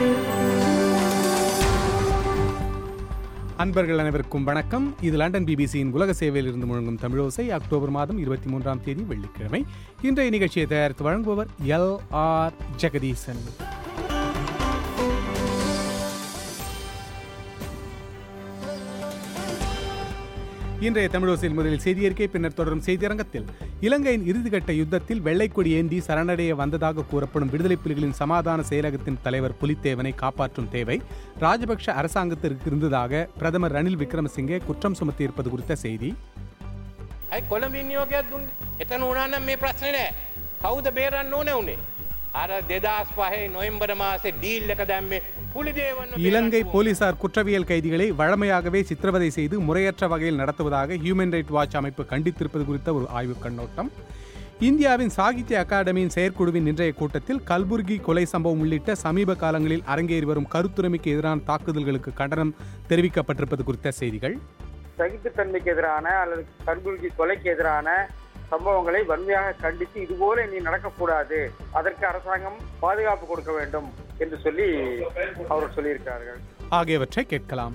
அன்பர்கள் அனைவருக்கும் வணக்கம் இது லண்டன் பிபிசியின் உலக சேவையில் இருந்து முழங்கும் தமிழோசை அக்டோபர் மாதம் இருபத்தி மூன்றாம் தேதி வெள்ளிக்கிழமை இன்றைய நிகழ்ச்சியை தயாரித்து வழங்குபவர் எல் ஆர் ஜெகதீசன் இன்றைய தமிழோசையில் முதலில் செய்தியறிக்கை பின்னர் தொடரும் செய்தியரங்கத்தில் இலங்கையின் இறுதிக்கட்ட யுத்தத்தில் வெள்ளைக்கொடி ஏந்தி சரணடைய வந்ததாக கூறப்படும் விடுதலை புலிகளின் சமாதான செயலகத்தின் தலைவர் புலித்தேவனை காப்பாற்றும் தேவை ராஜபக்ஷ அரசாங்கத்திற்கு இருந்ததாக பிரதமர் ரணில் விக்ரமசிங்கே குற்றம் சுமத்தியிருப்பது குறித்த செய்தி ඇයි කොළඹින් නියෝගයක් දුන්න එතන උනානම් මේ ප්‍රශ්න නෑ කවුද බේරන්න ඕන වුණේ අර දෙදස් පහේ නොයම්බර මාසේ ඩීල් එක දැම්මේ පුලිදේවන්න இலங்கை போலீசார் குற்றவியல் கைதிகளை வழமையாகவே சித்திரவதை செய்து முறையற்ற வகையில் நடத்துவதாக ஹியூமன் ரைட் வாட்ச் அமைப்பு கண்டித்திருப்பது குறித்த ஒரு ஆய்வுக் கண்ணோட்டம் இந்தியாவின் சாகித்ய அகாடமியின் செயற்குழுவின் இன்றைய கூட்டத்தில் கல்புர்கி கொலை சம்பவம் உள்ளிட்ட சமீப காலங்களில் அரங்கேறி வரும் கருத்துரிமைக்கு எதிரான தாக்குதல்களுக்கு கண்டனம் தெரிவிக்கப்பட்டிருப்பது குறித்த செய்திகள் சகிப்புத்தன்மைக்கு எதிரான அல்லது கண்குல்கி கொலைக்கு எதிரான சம்பவங்களை வன்மையாக கண்டித்து இதுபோல இனி நடக்கக்கூடாது அதற்கு அரசாங்கம் பாதுகாப்பு கொடுக்க வேண்டும் என்று சொல்லி அவர் சொல்லியிருக்கார்கள் ஆகியவற்றை கேட்கலாம்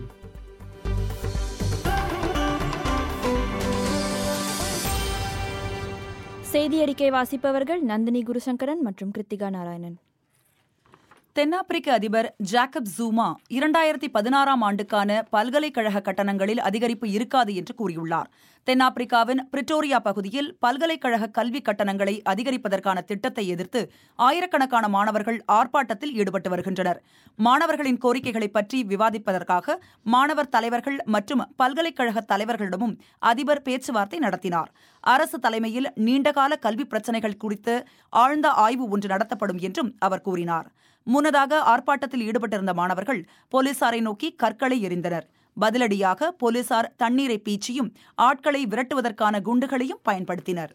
செய்தி அறிக்கை வாசிப்பவர்கள் நந்தினி குருசங்கரன் மற்றும் கிருத்திகா நாராயணன் தென்னாப்பிரிக்க அதிபர் ஜாக்கப் ஜூமா இரண்டாயிரத்தி பதினாறாம் ஆண்டுக்கான பல்கலைக்கழக கட்டணங்களில் அதிகரிப்பு இருக்காது என்று கூறியுள்ளார் தென்னாப்பிரிக்காவின் பிரிட்டோரியா பகுதியில் பல்கலைக்கழக கல்வி கட்டணங்களை அதிகரிப்பதற்கான திட்டத்தை எதிர்த்து ஆயிரக்கணக்கான மாணவர்கள் ஆர்ப்பாட்டத்தில் ஈடுபட்டு வருகின்றனர் மாணவர்களின் கோரிக்கைகளை பற்றி விவாதிப்பதற்காக மாணவர் தலைவர்கள் மற்றும் பல்கலைக்கழக தலைவர்களிடமும் அதிபர் பேச்சுவார்த்தை நடத்தினார் அரசு தலைமையில் நீண்டகால கல்வி பிரச்சினைகள் குறித்து ஆழ்ந்த ஆய்வு ஒன்று நடத்தப்படும் என்றும் அவர் கூறினார் முன்னதாக ஆர்ப்பாட்டத்தில் ஈடுபட்டிருந்த மாணவர்கள் போலீசாரை நோக்கி கற்களை எறிந்தனர் பதிலடியாக போலீசார் தண்ணீரை பீச்சியும் ஆட்களை விரட்டுவதற்கான குண்டுகளையும் பயன்படுத்தினர்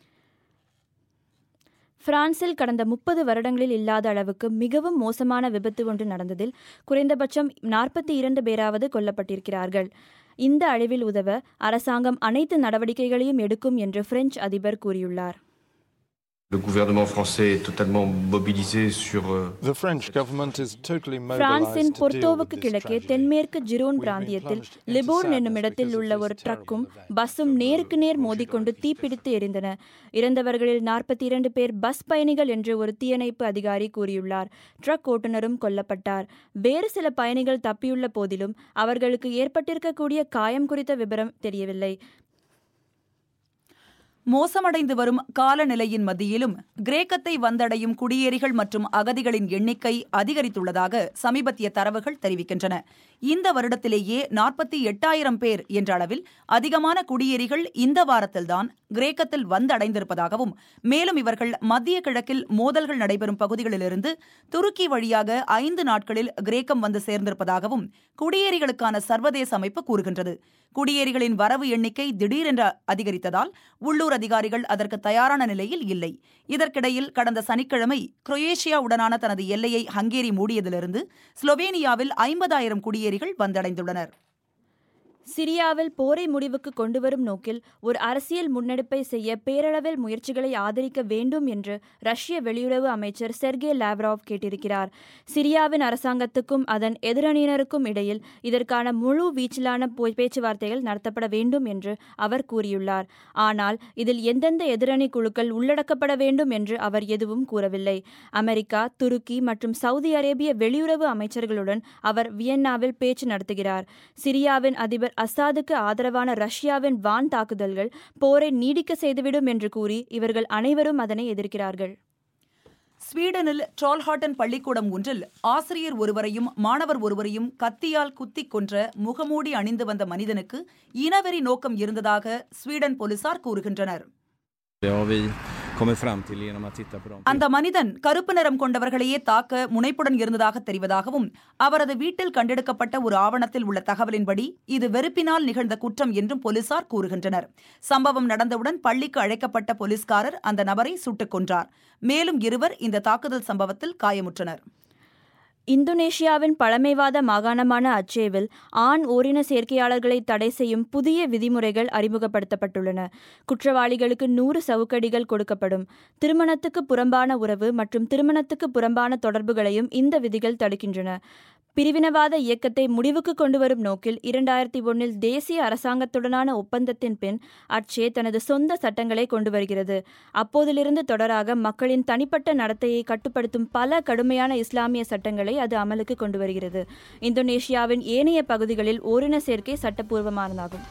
பிரான்சில் கடந்த முப்பது வருடங்களில் இல்லாத அளவுக்கு மிகவும் மோசமான விபத்து ஒன்று நடந்ததில் குறைந்தபட்சம் நாற்பத்தி இரண்டு பேராவது கொல்லப்பட்டிருக்கிறார்கள் இந்த அழிவில் உதவ அரசாங்கம் அனைத்து நடவடிக்கைகளையும் எடுக்கும் என்று பிரெஞ்சு அதிபர் கூறியுள்ளார் Le gouvernement français est totalement mobilisé sur euh, The French government is totally பிரான்சின் mobilized to deal with பொர்த்தோவுக்கு this கிழக்கே tragedy. தென்மேற்கு ஜிரோன் We've been பிராந்தியத்தில் plunged into லிபோர்ன் sadness என்னும் இடத்தில் because of உள்ள this ஒரு terrible ட்ரக்கும் event. பஸ்ஸும் நேருக்கு நேர் மோதிக்கொண்டு தீப்பிடித்து எரிந்தன இறந்தவர்களில் நாற்பத்தி இரண்டு பேர் பஸ் பயணிகள் என்று ஒரு தீயணைப்பு அதிகாரி கூறியுள்ளார் ட்ரக் ஓட்டுநரும் கொல்லப்பட்டார் வேறு சில பயணிகள் தப்பியுள்ள போதிலும் அவர்களுக்கு ஏற்பட்டிருக்கக்கூடிய காயம் குறித்த விவரம் தெரியவில்லை மோசமடைந்து வரும் காலநிலையின் மத்தியிலும் கிரேக்கத்தை வந்தடையும் குடியேறிகள் மற்றும் அகதிகளின் எண்ணிக்கை அதிகரித்துள்ளதாக சமீபத்திய தரவுகள் தெரிவிக்கின்றன இந்த வருடத்திலேயே நாற்பத்தி எட்டாயிரம் பேர் என்ற அளவில் அதிகமான குடியேறிகள் இந்த வாரத்தில்தான் கிரேக்கத்தில் வந்தடைந்திருப்பதாகவும் மேலும் இவர்கள் மத்திய கிழக்கில் மோதல்கள் நடைபெறும் பகுதிகளிலிருந்து துருக்கி வழியாக ஐந்து நாட்களில் கிரேக்கம் வந்து சேர்ந்திருப்பதாகவும் குடியேறிகளுக்கான சர்வதேச அமைப்பு கூறுகின்றது குடியேறிகளின் வரவு எண்ணிக்கை திடீரென்று அதிகரித்ததால் உள்ளூர் அதிகாரிகள் அதற்கு தயாரான நிலையில் இல்லை இதற்கிடையில் கடந்த சனிக்கிழமை குரோயேஷியாவுடனான தனது எல்லையை ஹங்கேரி மூடியதிலிருந்து ஸ்லோவேனியாவில் ஐம்பதாயிரம் குடியேறிகள் வந்தடைந்துள்ளனர் சிரியாவில் போரை முடிவுக்கு கொண்டுவரும் நோக்கில் ஒரு அரசியல் முன்னெடுப்பை செய்ய பேரளவில் முயற்சிகளை ஆதரிக்க வேண்டும் என்று ரஷ்ய வெளியுறவு அமைச்சர் செர்கே லாவ்ராவ் கேட்டிருக்கிறார் சிரியாவின் அரசாங்கத்துக்கும் அதன் எதிரணியினருக்கும் இடையில் இதற்கான முழு வீச்சிலான போ- பேச்சுவார்த்தைகள் நடத்தப்பட வேண்டும் என்று அவர் கூறியுள்ளார் ஆனால் இதில் எந்தெந்த எதிரணி குழுக்கள் உள்ளடக்கப்பட வேண்டும் என்று அவர் எதுவும் கூறவில்லை அமெரிக்கா துருக்கி மற்றும் சவுதி அரேபிய வெளியுறவு அமைச்சர்களுடன் அவர் வியன்னாவில் பேச்சு நடத்துகிறார் சிரியாவின் அதிபர் அசாதுக்கு ஆதரவான ரஷ்யாவின் வான் தாக்குதல்கள் போரை நீடிக்க செய்துவிடும் என்று கூறி இவர்கள் அனைவரும் அதனை எதிர்க்கிறார்கள் ஸ்வீடனில் ட்ரால்ஹாட்டன் பள்ளிக்கூடம் ஒன்றில் ஆசிரியர் ஒருவரையும் மாணவர் ஒருவரையும் கத்தியால் குத்திக் கொன்ற முகமூடி அணிந்து வந்த மனிதனுக்கு இனவெறி நோக்கம் இருந்ததாக ஸ்வீடன் போலீசார் கூறுகின்றனர் Det har vi kommit fram till genom att titta på dem. அந்த மனிதன் கருப்பு நிறம் கொண்டவர்களையே தாக்க முனைப்புடன் இருந்ததாக தெரிவதாகவும் அவரது வீட்டில் கண்டெடுக்கப்பட்ட ஒரு ஆவணத்தில் உள்ள தகவலின்படி இது வெறுப்பினால் நிகழ்ந்த குற்றம் என்றும் போலீசார் கூறுகின்றனர் சம்பவம் நடந்தவுடன் பள்ளிக்கு அழைக்கப்பட்ட போலீஸ்காரர் அந்த நபரை சுட்டுக் கொன்றார் மேலும் இருவர் இந்த தாக்குதல் சம்பவத்தில் காயமுற்றனர் இந்தோனேஷியாவின் பழமைவாத மாகாணமான அச்சேவில் ஆண் ஓரின சேர்க்கையாளர்களை தடை செய்யும் புதிய விதிமுறைகள் அறிமுகப்படுத்தப்பட்டுள்ளன குற்றவாளிகளுக்கு நூறு சவுக்கடிகள் கொடுக்கப்படும் திருமணத்துக்கு புறம்பான உறவு மற்றும் திருமணத்துக்கு புறம்பான தொடர்புகளையும் இந்த விதிகள் தடுக்கின்றன பிரிவினவாத இயக்கத்தை முடிவுக்கு கொண்டு வரும் நோக்கில் இரண்டாயிரத்தி ஒன்னில் தேசிய அரசாங்கத்துடனான ஒப்பந்தத்தின் பின் அச்சே தனது சொந்த சட்டங்களை கொண்டு வருகிறது அப்போதிலிருந்து தொடராக மக்களின் தனிப்பட்ட நடத்தையை கட்டுப்படுத்தும் பல கடுமையான இஸ்லாமிய சட்டங்களை அது அமலுக்கு கொண்டு வருகிறது இந்தோனேஷியாவின் ஏனைய பகுதிகளில் ஓரின சேர்க்கை சட்டப்பூர்வமானதாகும்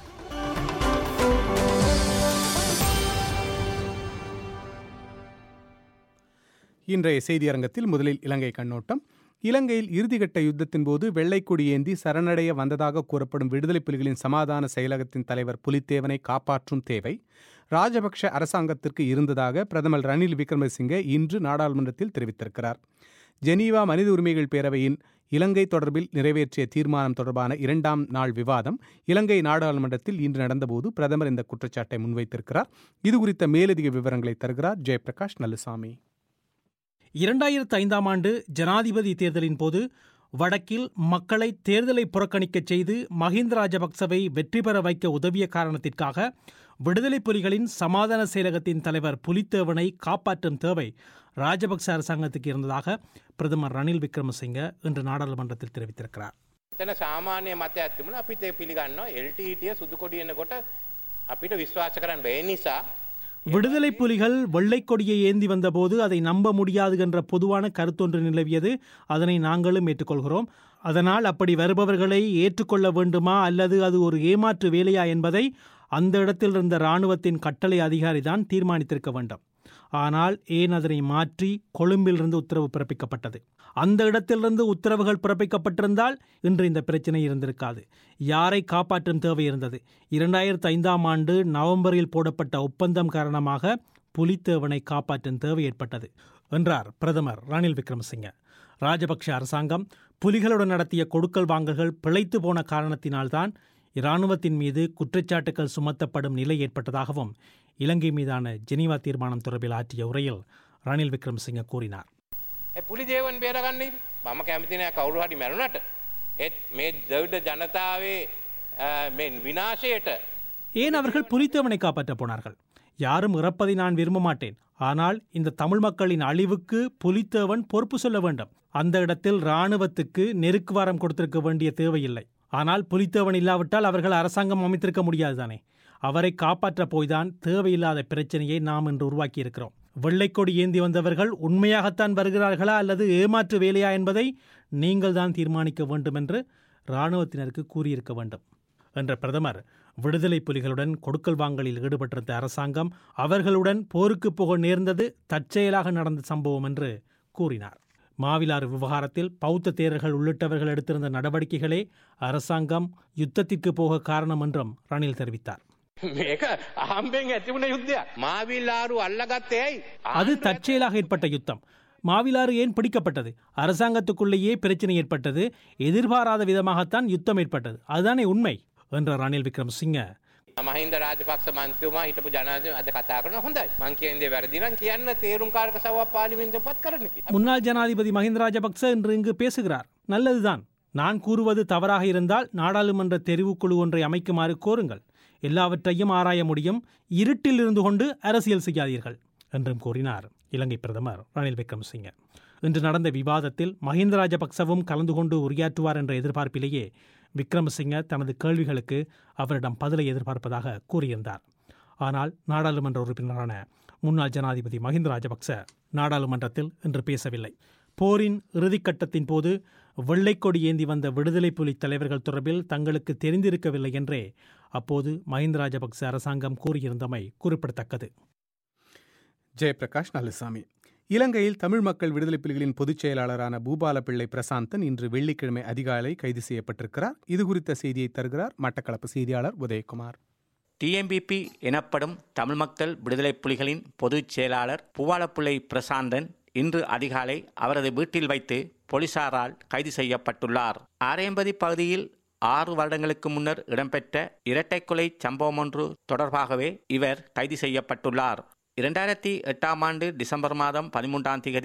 இன்றைய செய்தியரங்கத்தில் முதலில் இலங்கை கண்ணோட்டம் இலங்கையில் இறுதிக்கட்ட யுத்தத்தின் போது வெள்ளைக்கொடி ஏந்தி சரணடைய வந்ததாக கூறப்படும் விடுதலை புலிகளின் சமாதான செயலகத்தின் தலைவர் புலித்தேவனை காப்பாற்றும் தேவை ராஜபக்ஷ அரசாங்கத்திற்கு இருந்ததாக பிரதமர் ரணில் விக்ரமசிங்கே இன்று நாடாளுமன்றத்தில் தெரிவித்திருக்கிறார் ஜெனீவா மனித உரிமைகள் பேரவையின் இலங்கை தொடர்பில் நிறைவேற்றிய தீர்மானம் தொடர்பான இரண்டாம் நாள் விவாதம் இலங்கை நாடாளுமன்றத்தில் இன்று நடந்தபோது பிரதமர் இந்த குற்றச்சாட்டை முன்வைத்திருக்கிறார் இது குறித்த மேலதிக விவரங்களை தருகிறார் ஜெயபிரகாஷ் நல்லுசாமி இரண்டாயிரத்து ஐந்தாம் ஆண்டு ஜனாதிபதி தேர்தலின் போது வடக்கில் மக்களை தேர்தலை புறக்கணிக்கச் செய்து மஹிந்த ராஜபக்சவை வெற்றி பெற வைக்க உதவிய காரணத்திற்காக விடுதலை புலிகளின் சமாதான செயலகத்தின் தலைவர் புலித்தேவனை காப்பாற்றும் தேவை ராஜபக்ச அரசாங்கத்துக்கு இருந்ததாக பிரதமர் ரணில் விக்ரமசிங்க இன்று நாடாளுமன்றத்தில் தெரிவித்திருக்கிறார் එතන සාමාන්‍ය මතයක් තිබුණ අපිත් ඒ පිළිගන්නවා LTTය සුදු කොඩි එනකොට අපිට විශ්වාස කරන්න බැහැ. ඒ නිසා விடுதலை புலிகள் வெள்ளைக் கொடியை ஏந்தி வந்தபோது அதை நம்ப முடியாது என்ற பொதுவான கருத்தொன்று நிலவியது அதனை நாங்களும் ஏற்றுக்கொள்கிறோம் அதனால் அப்படி வருபவர்களை ஏற்றுக்கொள்ள வேண்டுமா அல்லது அது ஒரு ஏமாற்று வேலையா என்பதை அந்த இடத்தில் இருந்த இராணுவத்தின் கட்டளை அதிகாரி தான் தீர்மானித்திருக்க வேண்டும் ஆனால் ஏன் அதனை மாற்றி கொழும்பிலிருந்து உத்தரவு பிறப்பிக்கப்பட்டது அந்த இடத்திலிருந்து உத்தரவுகள் பிறப்பிக்கப்பட்டிருந்தால் இன்று இந்த பிரச்சனை இருந்திருக்காது யாரை காப்பாற்றும் தேவை இருந்தது இரண்டாயிரத்து ஐந்தாம் ஆண்டு நவம்பரில் போடப்பட்ட ஒப்பந்தம் காரணமாக புலித்தேவனை காப்பாற்றும் தேவை ஏற்பட்டது என்றார் பிரதமர் ரணில் விக்ரமசிங்க ராஜபக்ஷ அரசாங்கம் புலிகளுடன் நடத்திய கொடுக்கல் வாங்கல்கள் பிழைத்து போன காரணத்தினால்தான் இராணுவத்தின் மீது குற்றச்சாட்டுகள் சுமத்தப்படும் நிலை ஏற்பட்டதாகவும் இலங்கை மீதான ஜெனீவா தீர்மானம் தொடர்பில் ஆற்றிய உரையில் ரணில் விக்ரமசிங்க கூறினார் ඒ පුලි දේවන් බේරගන්නේ මම කැමති නෑ කවුරු හරි මැරුණට ඒත් මේ දවිඩ ජනතාවේ අ, මේ විනාශයට ஏன் அவர்கள் புலித்தேவனை காப்பாற்றப் போனார்கள் யாரும் இறப்பதை நான் விரும்ப மாட்டேன் ஆனால் இந்த தமிழ் மக்களின் அழிவுக்கு புலித்தேவன் பொறுப்பு சொல்ல வேண்டும் அந்த இடத்தில் இராணுவத்துக்கு நெருக்குவாரம் கொடுத்திருக்க வேண்டிய தேவையில்லை ஆனால் புலித்தேவன் இல்லாவிட்டால் அவர்கள் அரசாங்கம் அமைத்திருக்க முடியாதுதானே அவரை காப்பாற்றப் போய்தான் தேவையில்லாத பிரச்சனையை நாம் இன்று உருவாக்கியிருக்கிறோம் வெள்ளைக்கொடி ஏந்தி வந்தவர்கள் உண்மையாகத்தான் வருகிறார்களா அல்லது ஏமாற்று வேலையா என்பதை நீங்கள் தான் தீர்மானிக்க வேண்டும் என்று இராணுவத்தினருக்கு கூறியிருக்க வேண்டும் என்ற பிரதமர் விடுதலை புலிகளுடன் கொடுக்கல் வாங்கலில் ஈடுபட்டிருந்த அரசாங்கம் அவர்களுடன் போருக்கு போக நேர்ந்தது தற்செயலாக நடந்த சம்பவம் என்று கூறினார் மாவிலாறு விவகாரத்தில் பௌத்த தேரர்கள் உள்ளிட்டவர்கள் எடுத்திருந்த நடவடிக்கைகளே அரசாங்கம் யுத்தத்திற்கு போக காரணம் என்றும் ரணில் தெரிவித்தார் මේක අහම්බෙන් ඇතිවුණ යුද්ධයක් මාවිල්ලාරු අල්ලගත්තේ ඇයි அது தற்செயலாக ஏற்பட்ட யுத்தம் மாவிலாறு ஏன் பிடிக்கப்பட்டது அரசாங்கத்துக்குள்ளேயே பிரச்சனை ஏற்பட்டது எதிர்பாராத விதமாகத்தான் யுத்தம் ஏற்பட்டது அதுதானே உண்மை என்ற ரணில் விக்ரமசிங்க මහින්ද රාජපක්ෂ මන්ත්‍රයතුමා හිටපු ජනාධිපති අද කතා කරන හොඳයි මං කියන්නේ වැරදි නම් කියන්න තේරුම් කාරක සභාව පාර්ලිමේන්තුවෙන් පත් කරන්න කියලා. முன்னாள் ஜனாதிபதி மஹிந்த ராஜபக்ச இன்று இங்கு பேசுகிறார் நல்லதுதான் நான் கூறுவது தவறாக இருந்தால் நாடாளுமன்ற தெரிவுக்குழு ஒன்றை அமைக்குமாறு கோருங்கள் எல்லாவற்றையும் ஆராய முடியும் இருட்டில் இருந்து கொண்டு அரசியல் செய்யாதீர்கள் என்றும் கூறினார் இலங்கை பிரதமர் ரணில் விக்ரமசிங்க இன்று நடந்த விவாதத்தில் மஹிந்த ராஜபக்சவும் கலந்து கொண்டு உரையாற்றுவார் என்ற எதிர்பார்ப்பிலேயே விக்ரமசிங்க தனது கேள்விகளுக்கு அவரிடம் பதிலை எதிர்பார்ப்பதாக கூறியிருந்தார் ஆனால் நாடாளுமன்ற உறுப்பினரான முன்னாள் ஜனாதிபதி மஹிந்த ராஜபக்ச நாடாளுமன்றத்தில் இன்று பேசவில்லை போரின் இறுதிக்கட்டத்தின் போது வெள்ளைக்கொடி ஏந்தி வந்த விடுதலை புலி தலைவர்கள் தொடர்பில் தங்களுக்கு தெரிந்திருக்கவில்லை என்றே அப்போது மஹிந்த ராஜபக்ச அரசாங்கம் கூறியிருந்தமை குறிப்பிடத்தக்கது ஜெயபிரகாஷ் நல்லசாமி இலங்கையில் தமிழ் மக்கள் விடுதலை புலிகளின் பொதுச் செயலாளரான பூபால பிள்ளை பிரசாந்தன் இன்று வெள்ளிக்கிழமை அதிகாலை கைது செய்யப்பட்டிருக்கிறார் இது குறித்த செய்தியை தருகிறார் மட்டக்களப்பு செய்தியாளர் உதயகுமார் டிஎம்பிபி எனப்படும் தமிழ் மக்கள் விடுதலை புலிகளின் பொதுச் செயலாளர் பூவாலப்பிள்ளை பிரசாந்தன் இன்று அதிகாலை அவரது வீட்டில் வைத்து போலீசாரால் கைது செய்யப்பட்டுள்ளார் ஆரையம்பதி பகுதியில் ஆறு வருடங்களுக்கு முன்னர் இடம்பெற்ற இரட்டை கொலை சம்பவம் ஒன்று தொடர்பாகவே இவர் கைது செய்யப்பட்டுள்ளார் இரண்டாயிரத்தி எட்டாம் ஆண்டு டிசம்பர் மாதம் பதிமூன்றாம் தேதி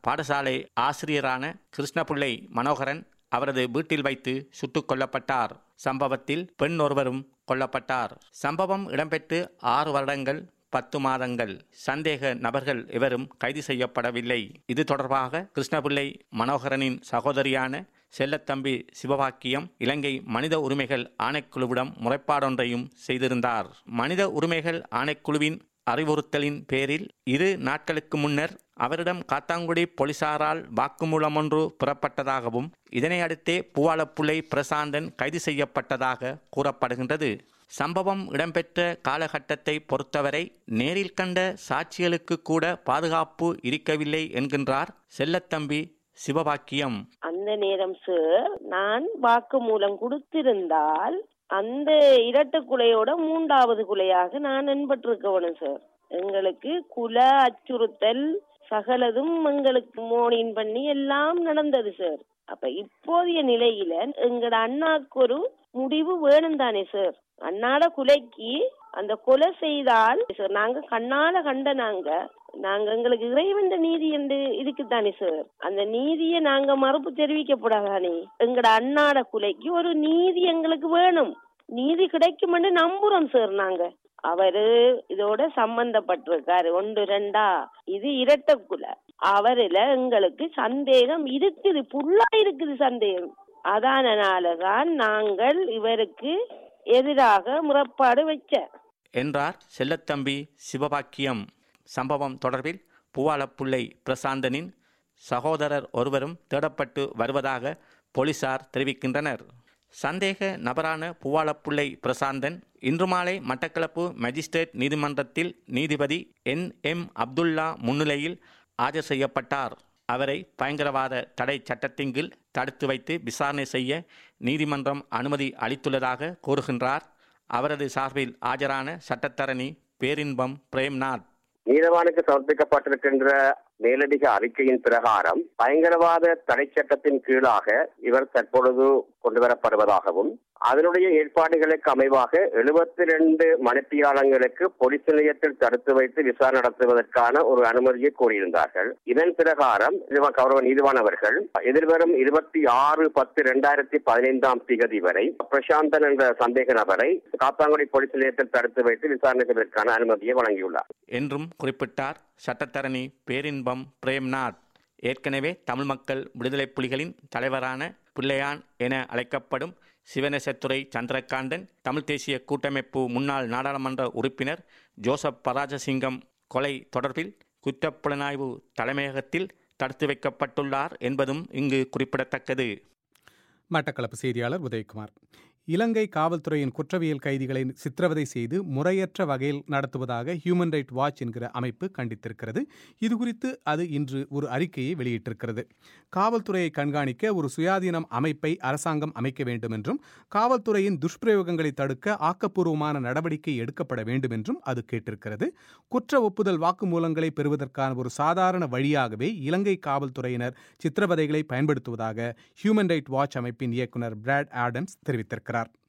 பாடசாலை ஆசிரியரான கிருஷ்ணபிள்ளை மனோகரன் அவரது வீட்டில் வைத்து சுட்டுக் கொல்லப்பட்டார் சம்பவத்தில் பெண் ஒருவரும் கொல்லப்பட்டார் சம்பவம் இடம்பெற்று ஆறு வருடங்கள் பத்து மாதங்கள் சந்தேக நபர்கள் எவரும் கைது செய்யப்படவில்லை இது தொடர்பாக கிருஷ்ணபிள்ளை மனோகரனின் சகோதரியான செல்லத்தம்பி சிவபாக்கியம் இலங்கை மனித உரிமைகள் ஆணைக்குழுவிடம் முறைப்பாடொன்றையும் செய்திருந்தார் மனித உரிமைகள் ஆணைக்குழுவின் அறிவுறுத்தலின் பேரில் இரு நாட்களுக்கு முன்னர் அவரிடம் காத்தாங்குடி போலீசாரால் வாக்குமூலம் ஒன்று புறப்பட்டதாகவும் இதனை அடுத்தே பூவாலப்புள்ளை பிரசாந்தன் கைது செய்யப்பட்டதாக கூறப்படுகின்றது சம்பவம் இடம்பெற்ற காலகட்டத்தை பொறுத்தவரை நேரில் கண்ட சாட்சிகளுக்கு கூட பாதுகாப்பு இருக்கவில்லை என்கின்றார் செல்லத்தம்பி சிவபாக்கியம் அந்த நேரம் சார் நான் வாக்கு மூலம் கொடுத்திருந்தால் அந்த இரட்டு குலையோட மூன்றாவது குலையாக நான் என்பட்டிருக்கவனும் சார் எங்களுக்கு குல அச்சுறுத்தல் சகலதும் எங்களுக்கு மோனின் பண்ணி எல்லாம் நடந்தது சார் அப்ப இப்போதைய நிலையில எங்கட அண்ணாக்கு ஒரு முடிவு வேணும் தானே சார் அண்ணாட குலைக்கு அந்த கொலை செய்தால் சார் நாங்க கண்ணால கண்ட நாங்க நாங்க எங்களுக்கு இறைவன் நீதி என்று இருக்குதானே சார் அந்த நீதியை நாங்க மறுப்பு தெரிவிக்கப்படாதானே எங்கட அண்ணாட குலைக்கு ஒரு நீதி எங்களுக்கு வேணும் நீதி கிடைக்கும்னு நம்புறோம் சார் நாங்க அவரு இதோட சம்பந்தப்பட்டிருக்காரு ஒன்று ரெண்டா இது இரட்ட குலை அவருல எங்களுக்கு சந்தேகம் இருக்குது புல்லா இருக்குது சந்தேகம் அதனாலதான் நாங்கள் இவருக்கு எதிராக முறைப்பாடு வச்ச என்றார் செல்லத்தம்பி சிவபாக்கியம் சம்பவம் தொடர்பில் பூவாலப்புள்ளை பிரசாந்தனின் சகோதரர் ஒருவரும் தேடப்பட்டு வருவதாக போலீசார் தெரிவிக்கின்றனர் சந்தேக நபரான பூவாலப்புள்ளை பிரசாந்தன் இன்று மாலை மட்டக்களப்பு மஜிஸ்ட்ரேட் நீதிமன்றத்தில் நீதிபதி என் எம் அப்துல்லா முன்னிலையில் ஆஜர் செய்யப்பட்டார் அவரை பயங்கரவாத தடை சட்டத்தின் கீழ் தடுத்து வைத்து விசாரணை செய்ய நீதிமன்றம் அனுமதி அளித்துள்ளதாக கூறுகின்றார் அவரது சார்பில் ஆஜரான சட்டத்தரணி பேரின்பம் பிரேம்நாத் நீதவானுக்கு சமர்ப்பிக்கப்பட்டிருக்கின்ற மேலதிக அறிக்கையின் பிரகாரம் பயங்கரவாத தடை சட்டத்தின் கீழாக இவர் தற்பொழுது கொண்டுவரப்படுவதாகவும் அதனுடைய ஏற்பாடுகளுக்கு அமைவாக எழுபத்தி ரெண்டு மணித்தியாலங்களுக்கு போலீஸ் நிலையத்தில் தடுத்து வைத்து விசாரணை நடத்துவதற்கான ஒரு அனுமதியை கோரியிருந்தார்கள் இதன் பிரகாரம் கௌரவ நீதிவான் அவர்கள் எதிர்வரும் இருபத்தி ஆறு பத்து இரண்டாயிரத்தி பதினைந்தாம் திகதி வரை பிரசாந்தன் என்ற சந்தேக நபரை காத்தாங்குடி போலீஸ் நிலையத்தில் தடுத்து வைத்து விசாரணை செய்வதற்கான அனுமதியை வழங்கியுள்ளார் என்றும் குறிப்பிட்டார் சட்டத்தரணி பேரின்பம் பிரேம்நாத் ஏற்கனவே தமிழ் மக்கள் விடுதலை புலிகளின் தலைவரான பிள்ளையான் என அழைக்கப்படும் சிவநேசத்துறை சந்திரகாந்தன் தமிழ் தேசிய கூட்டமைப்பு முன்னாள் நாடாளுமன்ற உறுப்பினர் ஜோசப் பராஜசிங்கம் கொலை தொடர்பில் குற்றப்புலனாய்வு தலைமையகத்தில் தடுத்து வைக்கப்பட்டுள்ளார் என்பதும் இங்கு குறிப்பிடத்தக்கது மட்டக்களப்பு செய்தியாளர் உதயகுமார் இலங்கை காவல்துறையின் குற்றவியல் கைதிகளை சித்திரவதை செய்து முறையற்ற வகையில் நடத்துவதாக ஹியூமன் ரைட் வாட்ச் என்கிற அமைப்பு கண்டித்திருக்கிறது இதுகுறித்து அது இன்று ஒரு அறிக்கையை வெளியிட்டிருக்கிறது காவல்துறையை கண்காணிக்க ஒரு சுயாதீனம் அமைப்பை அரசாங்கம் அமைக்க வேண்டும் என்றும் காவல்துறையின் துஷ்பிரயோகங்களை தடுக்க ஆக்கப்பூர்வமான நடவடிக்கை எடுக்கப்பட வேண்டும் என்றும் அது கேட்டிருக்கிறது குற்ற ஒப்புதல் வாக்குமூலங்களை பெறுவதற்கான ஒரு சாதாரண வழியாகவே இலங்கை காவல்துறையினர் சித்திரவதைகளை பயன்படுத்துவதாக ஹியூமன் ரைட் வாட்ச் அமைப்பின் இயக்குனர் பிராட் ஆடம்ஸ் தெரிவித்திருக்கிறார்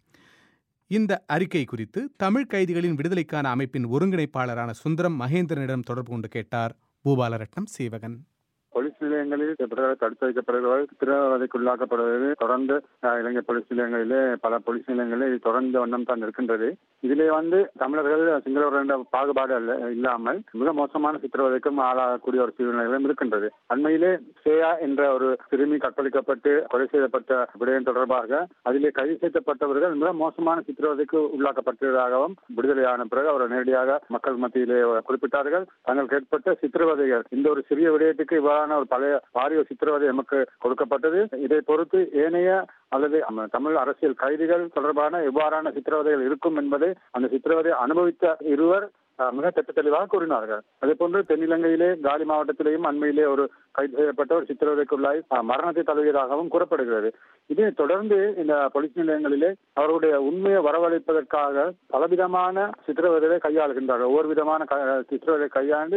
இந்த அறிக்கை குறித்து தமிழ் கைதிகளின் விடுதலைக்கான அமைப்பின் ஒருங்கிணைப்பாளரான சுந்தரம் மகேந்திரனிடம் தொடர்பு கொண்டு கேட்டார் பூபாலரட்னம் சீவகன் போலீஸ் நிலையங்களில் தடுத்து வைக்கப்படுபவர்கள் சித்திரவதைக்குள்ளாக்கப்படுவது தொடர்ந்து இலங்கை போலீஸ் நிலையங்களிலே பல போலீஸ் நிலையங்களில் இது தொடர்ந்த வண்ணம் தான் இருக்கின்றது இதிலே வந்து தமிழர்கள் சிங்களவர்கள் என்ற பாகுபாடு அல்ல இல்லாமல் மிக மோசமான சித்திரவதைக்கும் ஆளாகக்கூடிய ஒரு சூழ்நிலைகளும் இருக்கின்றது அண்மையிலே சேயா என்ற ஒரு சிறுமி கற்பழிக்கப்பட்டு கொலை செய்யப்பட்ட விடயம் தொடர்பாக அதிலே கைது செய்யப்பட்டவர்கள் மிக மோசமான சித்திரவதைக்கு உள்ளாக்கப்பட்டதாகவும் விடுதலையான பிறகு அவர் நேரடியாக மக்கள் மத்தியிலே குறிப்பிட்டார்கள் தாங்கள் கேட்பட்ட சித்திரவதைகள் இந்த ஒரு சிறிய விடயத்துக்கு இவ்வாறான ஒரு பழைய பாரிய சித்திரவதை நமக்கு கொடுக்கப்பட்டது இதை பொறுத்து ஏனைய அல்லது தமிழ் அரசியல் கைதிகள் தொடர்பான எவ்வாறான சித்திரவதைகள் இருக்கும் என்பதை அந்த சித்திரவதை அனுபவித்த இருவர் மிக திட்ட தெளிவாக கூறினார்கள் அதே போன்று தென்னிலங்கையிலே காலி மாவட்டத்திலேயும் அண்மையிலே ஒரு கைது செய்யப்பட்ட ஒரு சித்திரவதைக்குள்ளாய் மரணத்தை தழுவியதாகவும் கூறப்படுகிறது இதை தொடர்ந்து இந்த போலீஸ் நிலையங்களிலே அவருடைய உண்மையை வரவழைப்பதற்காக பலவிதமான சித்திரவதைகளை கையாளுகின்றார்கள் ஒவ்வொரு விதமான சித்திரவதை கையாண்டு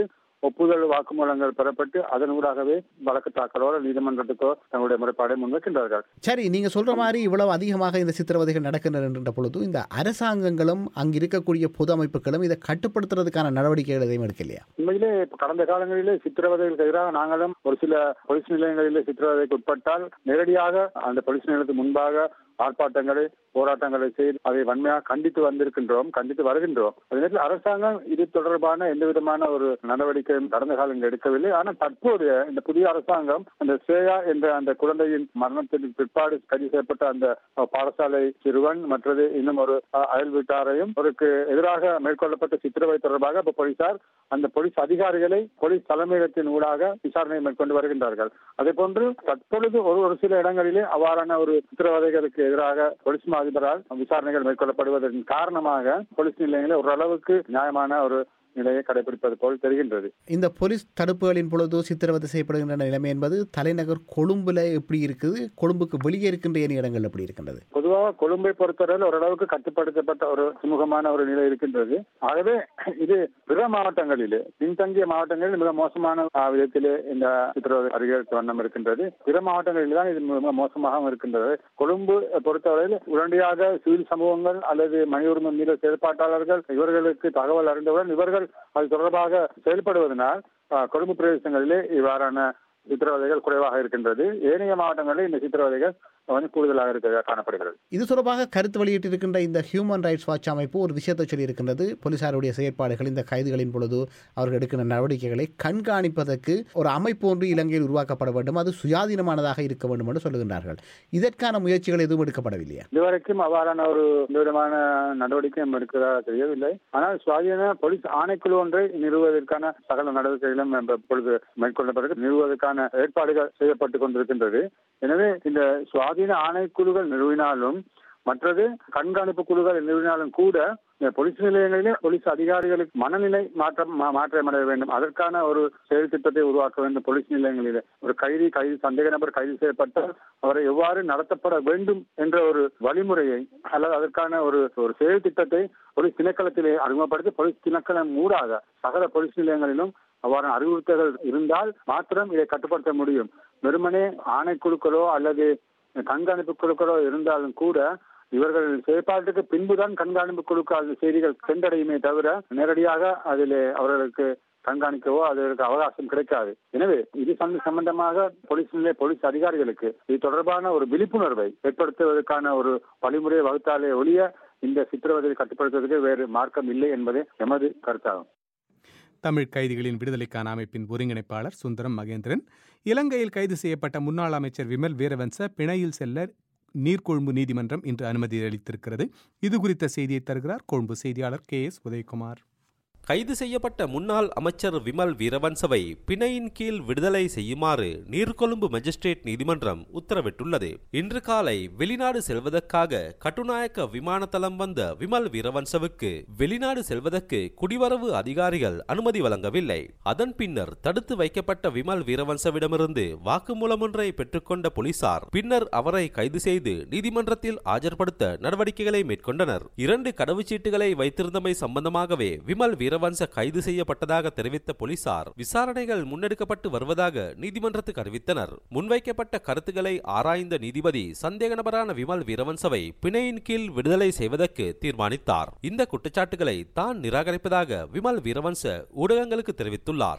ஒப்புதல் வாக்குமூலங்கள் பெறப்பட்டு அதனூடாகவே வழக்கு தாக்கலோ நீதிமன்றத்துக்கோ தங்களுடைய முறைப்பாடை முன்வைக்கின்றார்கள் சரி நீங்க சொல்ற மாதிரி இவ்வளவு அதிகமாக இந்த சித்திரவதைகள் நடக்கின்றன பொழுது இந்த அரசாங்கங்களும் அங்கு இருக்கக்கூடிய பொது அமைப்புகளும் இதை கட்டுப்படுத்துறதுக்கான நடவடிக்கைகள் எதையும் எடுக்கலையா உண்மையிலே இப்ப கடந்த காலங்களிலே சித்திரவதைகளுக்கு எதிராக நாங்களும் ஒரு சில போலீஸ் நிலையங்களிலே சித்திரவதைக்கு உட்பட்டால் நேரடியாக அந்த போலீஸ் நிலையத்துக்கு முன்பாக ஆர்ப்பாட்டங்களை போராட்டங்களை செய்து அதை வன்மையாக கண்டித்து வந்திருக்கின்றோம் கண்டித்து வருகின்றோம் அதே நேரத்தில் அரசாங்கம் இது தொடர்பான எந்த விதமான ஒரு நடவடிக்கையும் கடந்த காலங்கள் எடுக்கவில்லை ஆனால் தற்போதைய இந்த புதிய அரசாங்கம் அந்த ஸ்ரேயா என்ற அந்த குழந்தையின் மரணத்திற்கு பிற்பாடு கைது செய்யப்பட்ட அந்த பாடசாலை சிறுவன் மற்றது இன்னும் ஒரு அயல் வீட்டாரையும் அவருக்கு எதிராக மேற்கொள்ளப்பட்ட சித்திரவை தொடர்பாக இப்ப போலீசார் அந்த போலீஸ் அதிகாரிகளை போலீஸ் தலைமையகத்தின் ஊடாக விசாரணை மேற்கொண்டு வருகின்றார்கள் அதே போன்று தற்பொழுது ஒரு ஒரு சில இடங்களிலே அவ்வாறான ஒரு சித்திரவதைகளுக்கு எதிராக போலீஸ் அதிபரால் விசாரணைகள் மேற்கொள்ளப்படுவதன் காரணமாக போலீஸ் நிலையங்களில் ஓரளவுக்கு நியாயமான ஒரு நிலையை கடைபிடிப்பது போல் தெரிகின்றது இந்த போலீஸ் தடுப்புகளின் பொழுது சித்திரவதை செய்யப்படுகின்ற நிலைமை என்பது தலைநகர் கொழும்புல எப்படி இருக்குது கொழும்புக்கு வெளியே இருக்கின்ற ஏனைய இடங்கள் எப்படி இருக்கின்றது பொதுவாக கொழும்பை பொறுத்தவரையில் ஓரளவுக்கு கட்டுப்படுத்தப்பட்ட ஒரு சுமூகமான ஒரு நிலை இருக்கின்றது ஆகவே இது பிற மாவட்டங்களிலே பின்தங்கிய மாவட்டங்களில் மிக மோசமான விதத்திலே இந்த சித்திரவதை அதிகரித்த வண்ணம் இருக்கின்றது பிற மாவட்டங்களில் தான் இது மிக மோசமாக இருக்கின்றது கொழும்பு பொறுத்தவரையில் உடனடியாக சிவில் சமூகங்கள் அல்லது மனித உரிமை மீற செயல்பாட்டாளர்கள் இவர்களுக்கு தகவல் அறிந்தவுடன் இவர்கள் அது தொடர்பாக செயல்படுவதனால் கொழும்பு பிரதேசங்களிலே இவ்வாறான சித்திரவதைகள் குறைவாக இருக்கின்றது ஏனைய மாவட்டங்களில் இந்த சித்திரவதைகள் வந்து கூடுதலாக இருக்க காணப்படுகிறது இது தொடர்பாக கருத்து வெளியிட்டிருக்கின்ற இந்த ஹியூமன் ரைட்ஸ் வாட்ச் அமைப்பு ஒரு விஷயத்தை சொல்லியிருக்கின்றது போலீசாருடைய செயற்பாடுகள் இந்த கைதுகளின் பொழுது அவர்கள் எடுக்கின்ற நடவடிக்கைகளை கண்காணிப்பதற்கு ஒரு அமைப்பு ஒன்று இலங்கையில் உருவாக்கப்பட வேண்டும் அது சுயாதீனமானதாக இருக்க வேண்டும் என்று சொல்லுகின்றார்கள் இதற்கான முயற்சிகள் எதுவும் எடுக்கப்படவில்லையா இதுவரைக்கும் அவ்வாறான ஒரு எந்த விதமான நடவடிக்கையும் எடுக்கிறதா தெரியவில்லை ஆனால் சுயாதீன போலீஸ் ஆணைக்குழு ஒன்றை நிறுவுவதற்கான சகல நடவடிக்கைகளும் இப்பொழுது மேற்கொள்ளப்பட்டு நிறுவுவதற்கான ஏற்பாடுகள் செய்யப்பட்டு கொண்டிருக்கின்றது எனவே இந்த சுவாதீன ஆணைக்குழுக்கள் நிறுவினாலும் மற்றது கண்காணிப்பு குழுக்கள் நிறுவினாலும் கூட போலீஸ் நிலையங்களிலே போலீஸ் அதிகாரிகளுக்கு மனநிலை மாற்றம் மாற்றமடைய வேண்டும் அதற்கான ஒரு செயல் திட்டத்தை உருவாக்க வேண்டும் போலீஸ் நிலையங்களிலே ஒரு கைதி கைது சந்தேக நபர் கைது செய்யப்பட்டால் அவரை எவ்வாறு நடத்தப்பட வேண்டும் என்ற ஒரு வழிமுறையை அல்லது அதற்கான ஒரு ஒரு செயல் திட்டத்தை போலீஸ் திணைக்களத்திலே அறிமுகப்படுத்தி போலீஸ் திணைக்களம் ஊடாக சகல போலீஸ் நிலையங்களிலும் அவ்வாறான அறிவுறுத்தல்கள் இருந்தால் மாத்திரம் இதை கட்டுப்படுத்த முடியும் வெறுமனே ஆணைக்குழுக்களோ அல்லது கண்காணிப்பு குழுக்களோ இருந்தாலும் கூட இவர்கள் செயற்பாட்டுக்கு பின்புதான் கண்காணிப்பு குழுக்கள் அந்த செய்திகள் சென்றடையுமே தவிர நேரடியாக அதில் அவர்களுக்கு கண்காணிக்கவோ அதற்கு அவகாசம் கிடைக்காது எனவே இது சம்பந்தமாக போலீஸ் நிலைய போலீஸ் அதிகாரிகளுக்கு இது தொடர்பான ஒரு விழிப்புணர்வை ஏற்படுத்துவதற்கான ஒரு வழிமுறையை வகுத்தாலே ஒழிய இந்த சித்திரவதையை கட்டுப்படுத்துவதற்கு வேறு மார்க்கம் இல்லை என்பதே எமது கருத்தாகும் தமிழ் கைதிகளின் விடுதலைக்கான அமைப்பின் ஒருங்கிணைப்பாளர் சுந்தரம் மகேந்திரன் இலங்கையில் கைது செய்யப்பட்ட முன்னாள் அமைச்சர் விமல் வீரவன்ச பிணையில் செல்ல நீர்கொழும்பு நீதிமன்றம் இன்று அனுமதி அளித்திருக்கிறது இது குறித்த செய்தியை தருகிறார் கொழும்பு செய்தியாளர் கே எஸ் உதயகுமார் கைது செய்யப்பட்ட முன்னாள் அமைச்சர் விமல் வீரவன்சவை பிணையின் கீழ் விடுதலை செய்யுமாறு நீர்கொழும்பு மஜிஸ்ட்ரேட் நீதிமன்றம் உத்தரவிட்டுள்ளது இன்று காலை வெளிநாடு செல்வதற்காக கட்டுநாயக்க விமான தளம் வந்த விமல் வீரவன்சவுக்கு வெளிநாடு செல்வதற்கு குடிவரவு அதிகாரிகள் அனுமதி வழங்கவில்லை அதன் பின்னர் தடுத்து வைக்கப்பட்ட விமல் வீரவன்சவிடமிருந்து வாக்குமூலம் ஒன்றை பெற்றுக்கொண்ட போலீசார் பின்னர் அவரை கைது செய்து நீதிமன்றத்தில் ஆஜர்படுத்த நடவடிக்கைகளை மேற்கொண்டனர் இரண்டு கடவுச்சீட்டுகளை வைத்திருந்தமை சம்பந்தமாகவே விமல் வீர வீரவன்ச கைது செய்யப்பட்டதாக தெரிவித்த போலீசார் விசாரணைகள் முன்னெடுக்கப்பட்டு வருவதாக நீதிமன்றத்துக்கு அறிவித்தனர் முன்வைக்கப்பட்ட கருத்துக்களை ஆராய்ந்த நீதிபதி சந்தேக நபரான விமல் வீரவன்சவை பிணையின் கீழ் விடுதலை செய்வதற்கு தீர்மானித்தார் இந்த குற்றச்சாட்டுகளை தான் நிராகரிப்பதாக விமல் வீரவன்ச ஊடகங்களுக்கு தெரிவித்துள்ளார்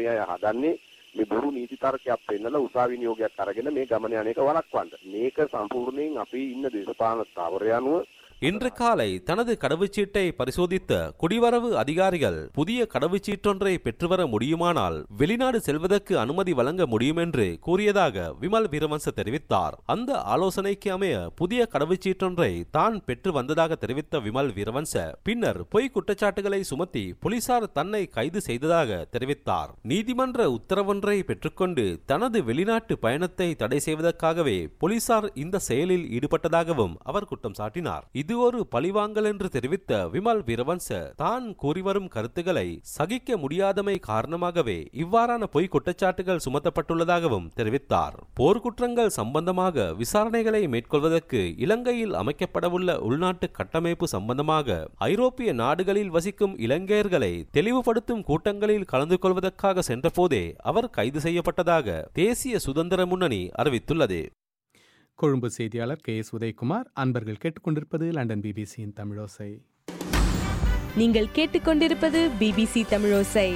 මේ බොරු නීති තර්කයක් පෙන්නලා උසාවි නියෝගයක් අරගෙන මේ ගමන යන එක වළක්වන්න. මේක සම්පූර්ණයෙන් අපි ඉන්න දේශපාලන ස්ථාවරය අනුව இன்று காலை தனது கடவுச்சீட்டை பரிசோதித்த குடிவரவு அதிகாரிகள் புதிய கடவுச்சீட்டொன்றை பெற்றுவர முடியுமானால் வெளிநாடு செல்வதற்கு அனுமதி வழங்க முடியும் என்று கூறியதாக விமல் வீரவன்ச தெரிவித்தார் அந்த ஆலோசனைக்கு அமைய புதிய கடவுச்சீட்டொன்றை தான் பெற்று வந்ததாக தெரிவித்த விமல் வீரவன்ச பின்னர் பொய் குற்றச்சாட்டுகளை சுமத்தி போலீசார் தன்னை கைது செய்ததாக தெரிவித்தார் நீதிமன்ற உத்தரவொன்றை பெற்றுக்கொண்டு தனது வெளிநாட்டு பயணத்தை தடை செய்வதற்காகவே போலீசார் இந்த செயலில் ஈடுபட்டதாகவும் அவர் குற்றம் சாட்டினார் இது இது ஒரு பழிவாங்கல் என்று தெரிவித்த விமல் வீரவன்ச தான் கூறிவரும் கருத்துக்களை சகிக்க முடியாதமை காரணமாகவே இவ்வாறான பொய் குற்றச்சாட்டுகள் சுமத்தப்பட்டுள்ளதாகவும் தெரிவித்தார் போர்க்குற்றங்கள் சம்பந்தமாக விசாரணைகளை மேற்கொள்வதற்கு இலங்கையில் அமைக்கப்படவுள்ள உள்நாட்டு கட்டமைப்பு சம்பந்தமாக ஐரோப்பிய நாடுகளில் வசிக்கும் இலங்கையர்களை தெளிவுபடுத்தும் கூட்டங்களில் கலந்து கொள்வதற்காக சென்றபோதே அவர் கைது செய்யப்பட்டதாக தேசிய சுதந்திர முன்னணி அறிவித்துள்ளது கொழும்பு செய்தியாளர் கே எஸ் உதயகுமார் அன்பர்கள் கேட்டுக்கொண்டிருப்பது லண்டன் பிபிசியின் தமிழோசை நீங்கள் கேட்டுக்கொண்டிருப்பது பிபிசி தமிழோசை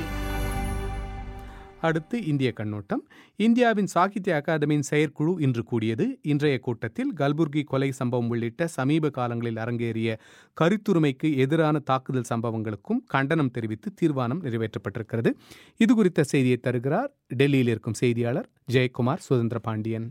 அடுத்து இந்திய கண்ணோட்டம் இந்தியாவின் சாகித்ய அகாதமியின் செயற்குழு இன்று கூடியது இன்றைய கூட்டத்தில் கல்புர்கி கொலை சம்பவம் உள்ளிட்ட சமீப காலங்களில் அரங்கேறிய கருத்துரிமைக்கு எதிரான தாக்குதல் சம்பவங்களுக்கும் கண்டனம் தெரிவித்து தீர்மானம் நிறைவேற்றப்பட்டிருக்கிறது இது குறித்த செய்தியை தருகிறார் டெல்லியில் இருக்கும் செய்தியாளர் ஜெயக்குமார் சுதந்திர பாண்டியன்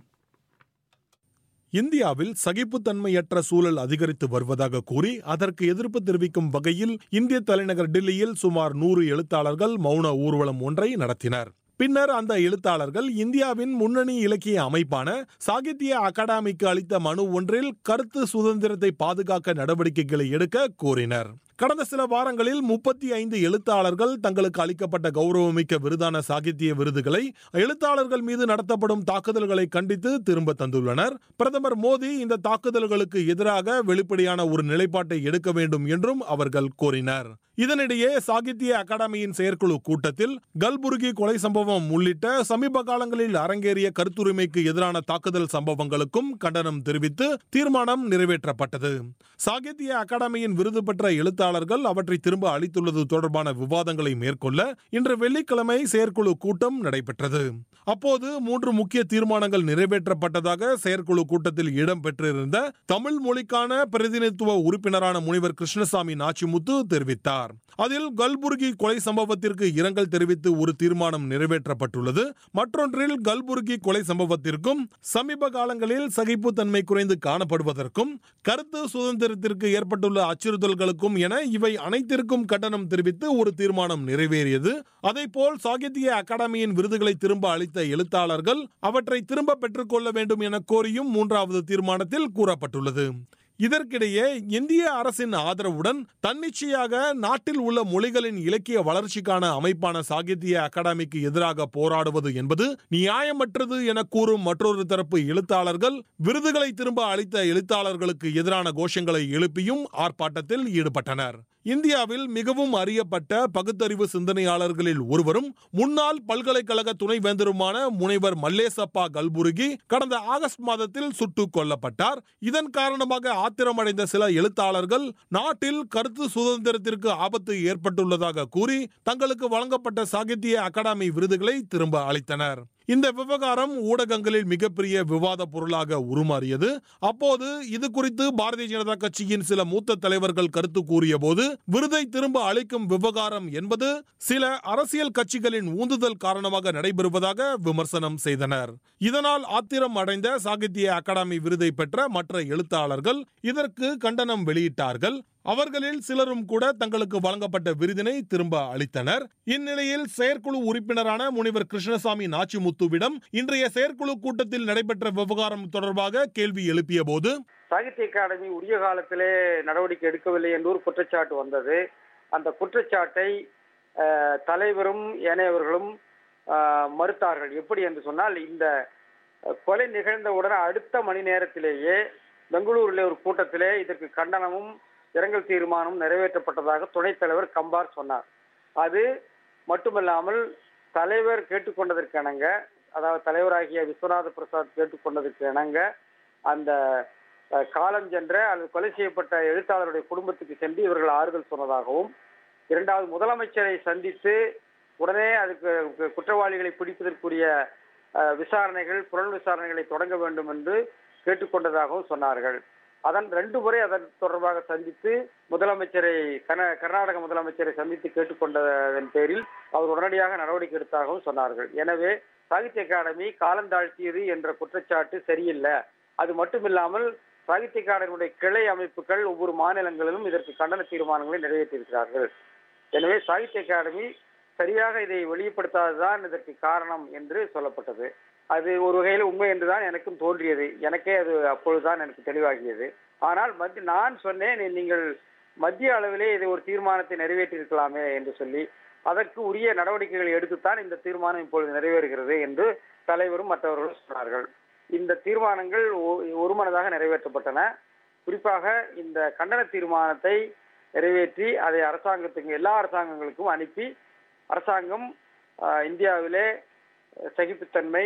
இந்தியாவில் சகிப்புத்தன்மையற்ற சூழல் அதிகரித்து வருவதாக கூறி அதற்கு எதிர்ப்பு தெரிவிக்கும் வகையில் இந்திய தலைநகர் டில்லியில் சுமார் நூறு எழுத்தாளர்கள் மௌன ஊர்வலம் ஒன்றை நடத்தினர் பின்னர் அந்த எழுத்தாளர்கள் இந்தியாவின் முன்னணி இலக்கிய அமைப்பான சாகித்ய அகாடமிக்கு அளித்த மனு ஒன்றில் கருத்து சுதந்திரத்தை பாதுகாக்க நடவடிக்கைகளை எடுக்க கோரினர் கடந்த சில வாரங்களில் முப்பத்தி ஐந்து எழுத்தாளர்கள் தங்களுக்கு அளிக்கப்பட்ட கௌரவமிக்க விருதான சாகித்ய விருதுகளை எழுத்தாளர்கள் மீது நடத்தப்படும் தாக்குதல்களை கண்டித்து திரும்ப தந்துள்ளனர் பிரதமர் மோடி இந்த தாக்குதல்களுக்கு எதிராக வெளிப்படையான ஒரு நிலைப்பாட்டை எடுக்க வேண்டும் என்றும் அவர்கள் கோரினர் இதனிடையே சாகித்ய அகாடமியின் செயற்குழு கூட்டத்தில் கல்புர்கி கொலை சம்பவம் உள்ளிட்ட சமீப காலங்களில் அரங்கேறிய கருத்துரிமைக்கு எதிரான தாக்குதல் சம்பவங்களுக்கும் கண்டனம் தெரிவித்து தீர்மானம் நிறைவேற்றப்பட்டது சாகித்ய அகாடமியின் விருது பெற்ற எழுத்தாளர்கள் அவற்றை திரும்ப அளித்துள்ளது தொடர்பான விவாதங்களை மேற்கொள்ள இன்று வெள்ளிக்கிழமை செயற்குழு கூட்டம் நடைபெற்றது அப்போது மூன்று முக்கிய தீர்மானங்கள் நிறைவேற்றப்பட்டதாக செயற்குழு கூட்டத்தில் இடம்பெற்றிருந்த தமிழ் மொழிக்கான பிரதிநிதித்துவ உறுப்பினரான முனிவர் கிருஷ்ணசாமி நாச்சிமுத்து தெரிவித்தார் அதில் கல்புர்கி கொலை சம்பவத்திற்கு இரங்கல் தெரிவித்து ஒரு தீர்மானம் நிறைவேற்றப்பட்டுள்ளது மற்றொன்றில் கல்புர்கி கொலை சம்பவத்திற்கும் சமீப காலங்களில் சகிப்புத்தன்மை குறைந்து காணப்படுவதற்கும் கருத்து சுதந்திரத்திற்கு ஏற்பட்டுள்ள அச்சுறுத்தல்களுக்கும் என இவை அனைத்திற்கும் கண்டனம் தெரிவித்து ஒரு தீர்மானம் நிறைவேறியது அதேபோல் சாகித்ய அகாடமியின் விருதுகளை திரும்ப அளித்த எழுத்தாளர்கள் அவற்றை திரும்ப பெற்றுக்கொள்ள வேண்டும் என கோரியும் மூன்றாவது தீர்மானத்தில் கூறப்பட்டுள்ளது இதற்கிடையே இந்திய அரசின் ஆதரவுடன் தன்னிச்சையாக நாட்டில் உள்ள மொழிகளின் இலக்கிய வளர்ச்சிக்கான அமைப்பான சாகித்ய அகாடமிக்கு எதிராக போராடுவது என்பது நியாயமற்றது என கூறும் மற்றொரு தரப்பு எழுத்தாளர்கள் விருதுகளை திரும்ப அளித்த எழுத்தாளர்களுக்கு எதிரான கோஷங்களை எழுப்பியும் ஆர்ப்பாட்டத்தில் ஈடுபட்டனர் இந்தியாவில் மிகவும் அறியப்பட்ட பகுத்தறிவு சிந்தனையாளர்களில் ஒருவரும் முன்னாள் பல்கலைக்கழக துணைவேந்தருமான முனைவர் மல்லேசப்பா கல்புருகி கடந்த ஆகஸ்ட் மாதத்தில் சுட்டுக் கொல்லப்பட்டார் இதன் காரணமாக ஆத்திரமடைந்த சில எழுத்தாளர்கள் நாட்டில் கருத்து சுதந்திரத்திற்கு ஆபத்து ஏற்பட்டுள்ளதாக கூறி தங்களுக்கு வழங்கப்பட்ட சாகித்ய அகாடமி விருதுகளை திரும்ப அளித்தனர் இந்த விவகாரம் ஊடகங்களில் மிகப்பெரிய விவாத பொருளாக உருமாறியது அப்போது இது குறித்து பாரதிய ஜனதா கட்சியின் சில மூத்த தலைவர்கள் கருத்து கூறிய போது விருதை திரும்ப அளிக்கும் விவகாரம் என்பது சில அரசியல் கட்சிகளின் ஊந்துதல் காரணமாக நடைபெறுவதாக விமர்சனம் செய்தனர் இதனால் ஆத்திரம் அடைந்த சாகித்ய அகாடமி விருதை பெற்ற மற்ற எழுத்தாளர்கள் இதற்கு கண்டனம் வெளியிட்டார்கள் அவர்களில் சிலரும் கூட தங்களுக்கு வழங்கப்பட்ட விருதினை திரும்ப அளித்தனர் இந்நிலையில் செயற்குழு உறுப்பினரான முனிவர் கிருஷ்ணசாமி நாச்சிமுத்துவிடம் இன்றைய செயற்குழு கூட்டத்தில் நடைபெற்ற விவகாரம் தொடர்பாக கேள்வி எழுப்பிய போது சாகித்ய அகாடமி உரிய காலத்திலே நடவடிக்கை எடுக்கவில்லை என்று ஒரு குற்றச்சாட்டு வந்தது அந்த குற்றச்சாட்டை அஹ், தலைவரும் ஏனையவர்களும் அஹ், மறுத்தார்கள் எப்படி என்று சொன்னால் இந்த அஹ், கொலை நிகழ்ந்தவுடன் அடுத்த மணி நேரத்திலேயே பெங்களூரிலே ஒரு கூட்டத்திலே இதற்கு கண்டனமும் இரங்கல் தீர்மானம் நிறைவேற்றப்பட்டதாக துணைத் தலைவர் கம்பார் சொன்னார் அது மட்டுமல்லாமல் தலைவர் கேட்டுக்கொண்டதற்கு இணங்க அதாவது தலைவராகிய விஸ்வநாத பிரசாத் கேட்டுக்கொண்டதற்கு இணங்க அந்த அஹ், காலம் சென்ற அல்லது கொலை செய்யப்பட்ட எழுத்தாளருடைய குடும்பத்துக்கு சென்று இவர்கள் ஆறுதல் சொன்னதாகவும் இரண்டாவது முதலமைச்சரை சந்தித்து உடனே அதுக்கு கு- குற்றவாளிகளை பிடிப்பதற்குரிய அஹ், விசாரணைகள் புலன் விசாரணைகளை தொடங்க வேண்டும் என்று கேட்டுக்கொண்டதாகவும் சொன்னார்கள் அதன் ரெண்டு முறை அதன் தொடர்பாக சந்தித்து முதலமைச்சரை கன கர்நாடக முதலமைச்சரை சந்தித்து கேட்டுக்கொண்டதன் பேரில் அவர் உடனடியாக நடவடிக்கை எடுத்ததாகவும் சொன்னார்கள் எனவே சாகித்ய அகாடமி காலந்தாழ்த்தியது என்ற குற்றச்சாட்டு சரியில்லை அது மட்டுமில்லாமல் சாகித்ய அகாடமியுடைய கிளை அமைப்புகள் ஒவ்வொரு மாநிலங்களிலும் இதற்கு கண்டன தீர்மானங்களை நிறைவேற்றியிருக்கிறார்கள் எனவே சாகித்ய அகாடமி சரியாக இதை வெளிப்படுத்தாததுதான் இதற்கு காரணம் என்று சொல்லப்பட்டது அது ஒரு வகையில் உண்மை என்றுதான் எனக்கும் தோன்றியது எனக்கே அது அப்பொழுதுதான் எனக்கு தெளிவாகியது ஆனால் மத்திய நான் சொன்னேன் நீ- நீங்கள் மத்திய அளவிலே இது ஒரு தீர்மானத்தை நிறைவேற்றியிருக்கலாமே என்று சொல்லி அதற்கு உரிய நடவடிக்கைகளை எடுத்துத்தான் இந்த தீர்மானம் இப்பொழுது நிறைவேறுகிறது என்று தலைவரும் மற்றவர்களும் சொன்னார்கள் இந்த தீர்மானங்கள் ஒ- ஒருமனதாக நிறைவேற்றப்பட்டன குறிப்பாக இந்த கண்டன தீர்மானத்தை நிறைவேற்றி அதை அரசாங்கத்துக்கு எல்லா அரசாங்கங்களுக்கும் அனுப்பி அரசாங்கம் ஆஹ், இந்தியாவிலே சகிப்புத்தன்மை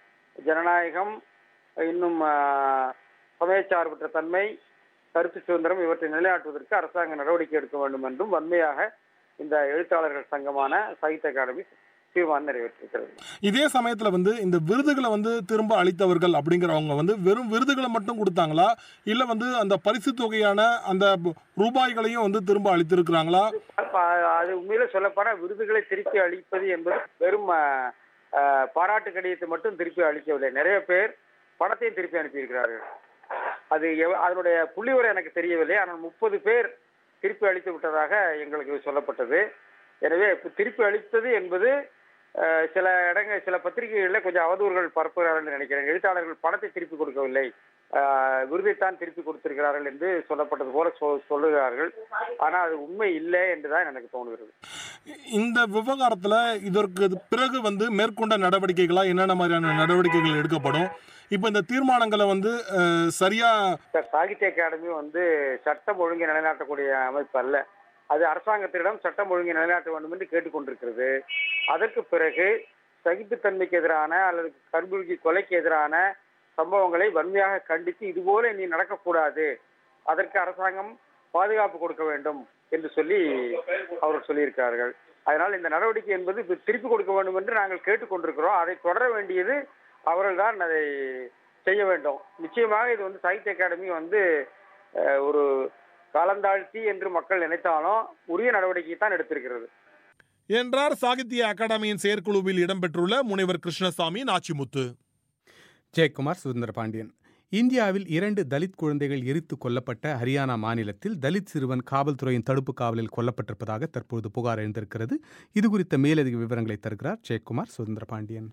ஜனநாயகம் இன்னும் ஆஹ், சமயச்சார்பற்ற தன்மை கருத்து சுதந்திரம் இவற்றை நிலைநாட்டுவதற்கு அரசாங்கம் நடவடிக்கை எடுக்க வேண்டும் என்றும் வன்மையாக இந்த எழுத்தாளர்கள் சங்கமான சாகித்ய அகாடமி தீர்மானம் நிறைவேற்றிருக்கிறது இதே சமயத்துல வந்து இந்த விருதுகளை வந்து திரும்ப அளித்தவர்கள் அப்படிங்கிறவங்க வந்து வெறும் விருதுகளை மட்டும் கொடுத்தாங்களா இல்ல வந்து அந்த பரிசு தொகையான அந்த ரூபாய்களையும் வந்து திரும்ப அளித்திருக்கிறாங்களா அப்ப அது உண்மையில சொல்லப்போனா விருதுகளை திருப்பி அளிப்பது என்பது வெறும் ஆஹ், ஆஹ், பாராட்டு கடிதத்தை மட்டும் திருப்பி அளிக்கவில்லை நிறைய பேர் பணத்தையும் திருப்பி அனுப்பியிருக்கிறார்கள் அது எவ- அதனுடைய புள்ளிவரை எனக்கு தெரியவில்லை ஆனால் முப்பது பேர் திருப்பி அளித்து விட்டதாக எங்களுக்கு சொல்லப்பட்டது எனவே இப்ப திருப்பி அளித்தது என்பது ஆஹ், சில இடங்கள் சில பத்திரிகைகளில் கொஞ்சம் அவதூறுகள் பரப்புகிறார்கள் என்று நினைக்கிறேன் எழுத்தாளர்கள் பணத்தை திருப்பி கொடுக்கவில்லை ஆஹ், விருதைத்தான் திருப்பி கொடுத்திருக்கிறார்கள் என்று சொல்லப்பட்டது போல சொ- சொல்லுகிறார்கள் ஆனால் அது உண்மை இல்லை என்றுதான் எனக்கு தோணுகிறது இந்த விவகாரத்துல இதற்கு பிறகு வந்து மேற்கொண்ட நடவடிக்கைகளா என்னென்ன மாதிரியான நடவடிக்கைகள் எடுக்கப்படும் இப்போ இந்த தீர்மானங்களை வந்து அஹ், சரியா சார், சாகித்ய அகாடமி வந்து சட்டம் ஒழுங்கை நிலைநாட்டக்கூடிய அமைப்பு அல்ல அது அரசாங்கத்திடம் சட்டம் ஒழுங்கை நிலைநாட்ட வேண்டும் என்று கேட்டுக்கொண்டிருக்கிறது அதற்கு பிறகு சகிப்புத்தன்மைக்கு எதிரான அல்லது கண்புழுகி கொலைக்கு எதிரான சம்பவங்களை வன்மையாக கண்டித்து இதுபோல இனி நடக்கக்கூடாது அதற்கு அரசாங்கம் பாதுகாப்பு கொடுக்க வேண்டும் என்று சொல்லி அவர்கள் சொல்லியிருக்கிறார்கள் அதனால் இந்த நடவடிக்கை என்பது இப்ப திருப்பி கொடுக்க வேண்டும் என்று நாங்கள் கேட்டுக்கொண்டிருக்கிறோம் அதை தொடர வேண்டியது அவர்கள்தான் அதை செய்ய வேண்டும் நிச்சயமாக இது வந்து சாகித்ய அகாடமி வந்து அஹ், ஒரு காலந்தாழ்த்தி என்று மக்கள் நினைத்தாலும் உரிய நடவடிக்கை தான் எடுத்திருக்கிறது என்றார் சாகித்ய அகாடமியின் செயற்குழுவில் இடம்பெற்றுள்ள முனைவர் கிருஷ்ணசாமி நாச்சிமுத்து ஜெயக்குமார் சுதந்திர பாண்டியன் இந்தியாவில் இரண்டு தலித் குழந்தைகள் எரித்து கொல்லப்பட்ட ஹரியானா மாநிலத்தில் தலித் சிறுவன் காவல்துறையின் தடுப்பு காவலில் கொல்லப்பட்டிருப்பதாக தற்போது புகார் எழுந்திருக்கிறது இது குறித்த மேலதிக விவரங்களை தருகிறார் ஜெயக்குமார் சுதந்திர பாண்டியன்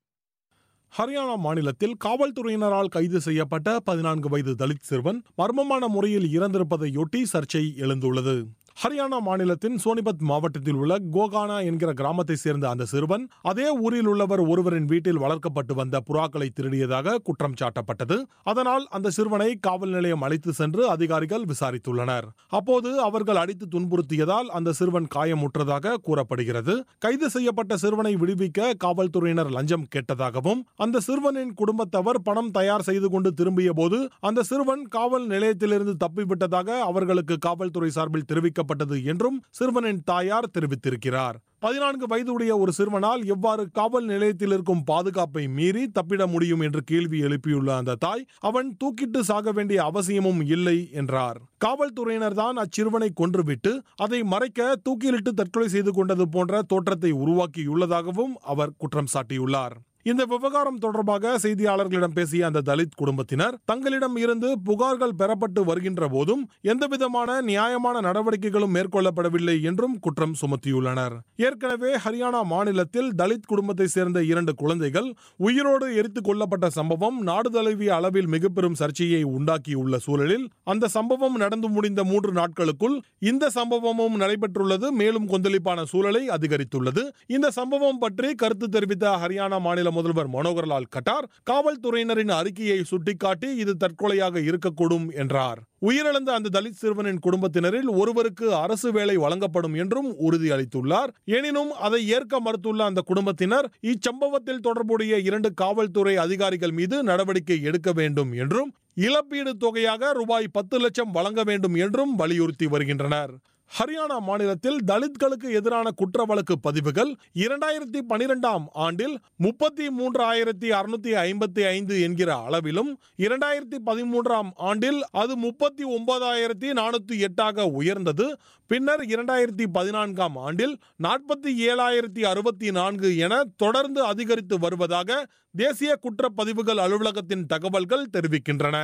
ஹரியானா மாநிலத்தில் காவல்துறையினரால் கைது செய்யப்பட்ட பதினான்கு வயது தலித் சிறுவன் மர்மமான முறையில் இறந்திருப்பதையொட்டி சர்ச்சை எழுந்துள்ளது ஹரியானா மாநிலத்தின் சோனிபத் மாவட்டத்தில் உள்ள கோகானா என்கிற கிராமத்தை சேர்ந்த அந்த சிறுவன் அதே ஊரில் உள்ளவர் ஒருவரின் வீட்டில் வளர்க்கப்பட்டு வந்த புறாக்களை திருடியதாக குற்றம் சாட்டப்பட்டது அதனால் அந்த சிறுவனை காவல் நிலையம் அழைத்து சென்று அதிகாரிகள் விசாரித்துள்ளனர் அப்போது அவர்கள் அடித்து துன்புறுத்தியதால் அந்த சிறுவன் காயமுற்றதாக கூறப்படுகிறது கைது செய்யப்பட்ட சிறுவனை விடுவிக்க காவல்துறையினர் லஞ்சம் கேட்டதாகவும் அந்த சிறுவனின் குடும்பத்தவர் பணம் தயார் செய்து கொண்டு திரும்பிய போது அந்த சிறுவன் காவல் நிலையத்திலிருந்து தப்பிவிட்டதாக அவர்களுக்கு காவல்துறை சார்பில் தெரிவிக்கப்பட்டது என்றும் சிறுவனின் தாயார் தெரிவித்திருக்கிறார் பதினான்கு வயதுடைய ஒரு சிறுவனால் எவ்வாறு காவல் நிலையத்தில் இருக்கும் பாதுகாப்பை மீறி தப்பிட முடியும் என்று கேள்வி எழுப்பியுள்ள அந்த தாய் அவன் தூக்கிட்டு சாக வேண்டிய அவசியமும் இல்லை என்றார் காவல்துறையினர் தான் அச்சிறுவனை கொன்றுவிட்டு அதை மறைக்க தூக்கிலிட்டு தற்கொலை செய்து கொண்டது போன்ற தோற்றத்தை உருவாக்கியுள்ளதாகவும் அவர் குற்றம் சாட்டியுள்ளார் இந்த விவகாரம் தொடர்பாக செய்தியாளர்களிடம் பேசிய அந்த தலித் குடும்பத்தினர் தங்களிடம் இருந்து புகார்கள் பெறப்பட்டு வருகின்ற போதும் எந்தவிதமான நியாயமான நடவடிக்கைகளும் மேற்கொள்ளப்படவில்லை என்றும் குற்றம் சுமத்தியுள்ளனர் ஏற்கனவே ஹரியானா மாநிலத்தில் தலித் குடும்பத்தை சேர்ந்த இரண்டு குழந்தைகள் உயிரோடு எரித்துக் கொல்லப்பட்ட சம்பவம் நாடு தழுவிய அளவில் மிக பெரும் சர்ச்சையை உண்டாக்கியுள்ள சூழலில் அந்த சம்பவம் நடந்து முடிந்த மூன்று நாட்களுக்குள் இந்த சம்பவமும் நடைபெற்றுள்ளது மேலும் கொந்தளிப்பான சூழலை அதிகரித்துள்ளது இந்த சம்பவம் பற்றி கருத்து தெரிவித்த ஹரியானா மாநில முதல்வர் மனோகர்லால் கட்டார் காவல்துறையினரின் அறிக்கையை சுட்டிக்காட்டி இது தற்கொலையாக இருக்கக்கூடும் என்றார் உயிரிழந்த அந்த தலித் சிறுவனின் குடும்பத்தினரில் ஒருவருக்கு அரசு வேலை வழங்கப்படும் என்றும் உறுதியளித்துள்ளார் எனினும் அதை ஏற்க மறுத்துள்ள அந்த குடும்பத்தினர் இச்சம்பவத்தில் தொடர்புடைய இரண்டு காவல்துறை அதிகாரிகள் மீது நடவடிக்கை எடுக்க வேண்டும் என்றும் இழப்பீடு தொகையாக ரூபாய் பத்து லட்சம் வழங்க வேண்டும் என்றும் வலியுறுத்தி வருகின்றனர் ஹரியானா மாநிலத்தில் தலித்களுக்கு எதிரான குற்ற வழக்கு பதிவுகள் இரண்டாயிரத்தி பனிரெண்டாம் ஆண்டில் முப்பத்தி மூன்றாயிரத்தி அறுநூத்தி ஐம்பத்தி ஐந்து என்கிற அளவிலும் இரண்டாயிரத்தி பதிமூன்றாம் ஆண்டில் அது முப்பத்தி ஒன்பதாயிரத்தி நானூத்தி எட்டாக உயர்ந்தது பின்னர் இரண்டாயிரத்தி பதினான்காம் ஆண்டில் நாற்பத்தி ஏழாயிரத்தி அறுபத்தி நான்கு என தொடர்ந்து அதிகரித்து வருவதாக தேசிய குற்றப்பதிவுகள் அலுவலகத்தின் தகவல்கள் தெரிவிக்கின்றன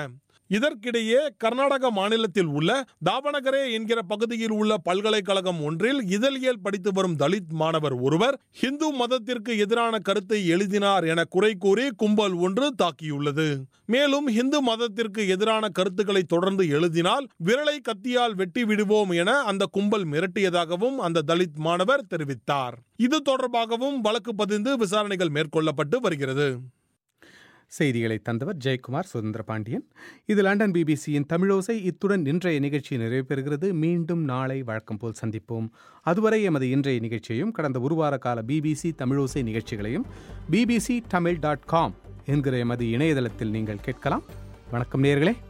இதற்கிடையே கர்நாடக மாநிலத்தில் உள்ள தாவணகரே என்கிற பகுதியில் உள்ள பல்கலைக்கழகம் ஒன்றில் இதழியல் படித்து வரும் தலித் மாணவர் ஒருவர் இந்து மதத்திற்கு எதிரான கருத்தை எழுதினார் என குறை கூறி கும்பல் ஒன்று தாக்கியுள்ளது மேலும் இந்து மதத்திற்கு எதிரான கருத்துக்களை தொடர்ந்து எழுதினால் விரலை கத்தியால் வெட்டி விடுவோம் என அந்த கும்பல் மிரட்டியதாகவும் அந்த தலித் மாணவர் தெரிவித்தார் இது தொடர்பாகவும் வழக்கு பதிந்து விசாரணைகள் மேற்கொள்ளப்பட்டு வருகிறது செய்திகளை தந்தவர் ஜெயக்குமார் சுதந்திர பாண்டியன் இது லண்டன் பிபிசியின் தமிழோசை இத்துடன் இன்றைய நிகழ்ச்சி நிறைவு பெறுகிறது மீண்டும் நாளை வழக்கம் போல் சந்திப்போம் அதுவரை எமது இன்றைய நிகழ்ச்சியையும் கடந்த ஒரு வார கால பிபிசி தமிழோசை நிகழ்ச்சிகளையும் பிபிசி தமிழ் டாட் காம் என்கிற எமது இணையதளத்தில் நீங்கள் கேட்கலாம் வணக்கம் நேர்களே